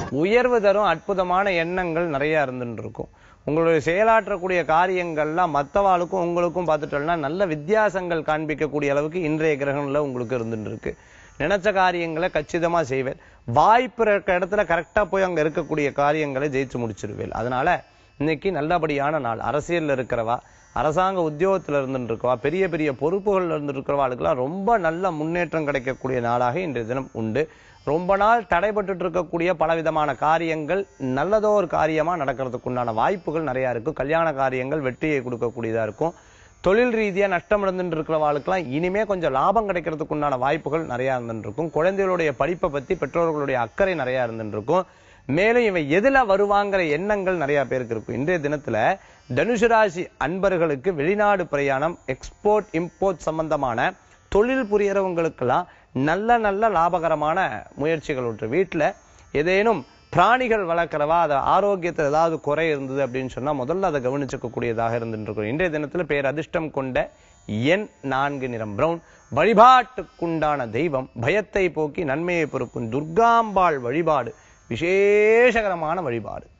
உயர்வு தரும் அற்புதமான எண்ணங்கள் நிறைய இருந்துட்டு இருக்கும் உங்களுடைய செயலாற்றக்கூடிய காரியங்கள்லாம் மற்றவாளுக்கும் உங்களுக்கும் பார்த்துட்டோம்னா நல்ல வித்தியாசங்கள் காண்பிக்கக்கூடிய அளவுக்கு இன்றைய கிரகங்கள்ல உங்களுக்கு இருந்துட்டு இருக்கு நினைச்ச காரியங்களை கச்சிதமா செய்வேன் வாய்ப்பு இருக்க இடத்துல கரெக்டா போய் அங்க இருக்கக்கூடிய காரியங்களை ஜெயிச்சு முடிச்சிருவேன் அதனால இன்னைக்கு நல்லபடியான நாள் அரசியல்ல இருக்கிறவா அரசாங்க உத்தியோகத்துல இருந்துட்டு இருக்கவா பெரிய பெரிய பொறுப்புகள்ல இருந்து இருக்கிறவாளுக்கெல்லாம் ரொம்ப நல்ல முன்னேற்றம் கிடைக்கக்கூடிய நாளாக இன்றைய தினம் உண்டு ரொம்ப நாள் தடைபட்டு இருக்கக்கூடிய பலவிதமான காரியங்கள் நல்லதோ ஒரு காரியமா நடக்கிறதுக்கு உண்டான வாய்ப்புகள் நிறைய இருக்கும் கல்யாண காரியங்கள் வெற்றியை கொடுக்கக்கூடியதா இருக்கும் தொழில் ரீதியா நஷ்டம் இருந்துட்டு இருக்கிறவாளுக்கெல்லாம் இனிமே கொஞ்சம் லாபம் கிடைக்கிறதுக்கு உண்டான வாய்ப்புகள் நிறைய இருந்துட்டு இருக்கும் குழந்தைகளுடைய படிப்பை பத்தி பெற்றோர்களுடைய அக்கறை நிறைய இருந்துட்டு இருக்கும் மேலும் இவன் எதுல வருவாங்கிற எண்ணங்கள் நிறைய பேருக்கு இருக்கும் இன்றைய தினத்துல தனுசு ராசி அன்பர்களுக்கு வெளிநாடு பிரயாணம் எக்ஸ்போர்ட் இம்போர்ட் சம்பந்தமான தொழில் புரியறவங்களுக்கெல்லாம் நல்ல நல்ல லாபகரமான முயற்சிகள் உண்டு வீட்டுல ஏதேனும் பிராணிகள் வளர்க்கிறவா அது ஆரோக்கியத்தில் ஏதாவது குறை இருந்தது அப்படின்னு சொன்னா முதல்ல அதை கவனிச்சுக்கக்கூடியதாக இருந்துட்டு இருக்கும் இன்றைய தினத்துல பேர் அதிர்ஷ்டம் கொண்ட எண் நான்கு நிறம் பிரவுன் வழிபாட்டுக்குண்டான தெய்வம் பயத்தை போக்கி நன்மையை பொறுக்கும் துர்காம்பாள் வழிபாடு விசேஷகரமான வழிபாடு